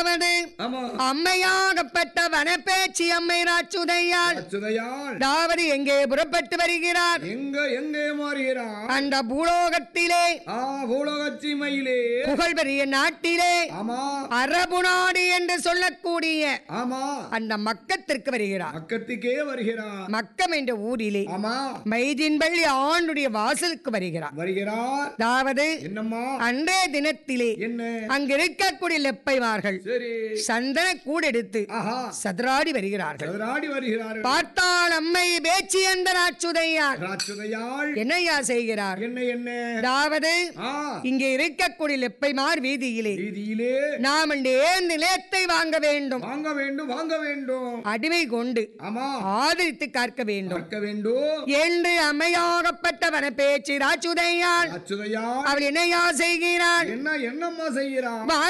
அதாவது ஆமா அம்மையாகப்பட்ட வனப்பேச்சி அம்மை ராச்சுதையாள் அச்சுதையாள் அதாவது எங்கே புறப்பட்டு வருகிறார் எங்க எங்கே மாறுகிறான் அந்த பூலோகத்திலே ஆ பூலோகச்சி மயிலே புகழ் பெரிய நாட்டிலே ஆமா அரபு நாடு என்று சொல்லக்கூடிய ஆமா அந்த மக்கத்திற்கு வருகிறார் பக்கத்துக்கே வருகிறான் மக்கம் என்ற ஊரிலே ஆமா மைதின்பள்ளி ஆண்டுடைய வாசலுக்கு வருகிறார் வருகிறார் அதாவது என்னம்மா அன்றைய தினத்திலே என்ன அங்கு இருக்கக்கூடிய லெப்பைமார்கள் சரி சந்தன கூடெடுத்து ஆஹா சதுராடி வருகிறார்கள் சதுராடி வருகிறார்கள் பார்த்தால் அம்மை பேச்சி அந்த ராச்சுதையார் ராட்சுதையாள் என்னையா செய்கிறார் என்ன என்ன அதாவது ஆ இங்கே இருக்கக்கூடிய லெப்பைமார் வீதியிலே வீதியிலே நாம் இந்த நிலையத்தை வாங்க வேண்டும் வாங்க வேண்டும் வாங்க வேண்டும் அடிமை கொண்டு ஆமா ஆதரித்து காக்க வேண்டும் பார்க்க வேண்டும் என்று அம்மையாகப்பட்டவன பேச்சு ராச்சுதையாள் அச்சுதையாள் அவள் என்னையா செய்கிறாள் என்ன என்னம்மா செய்கிறான்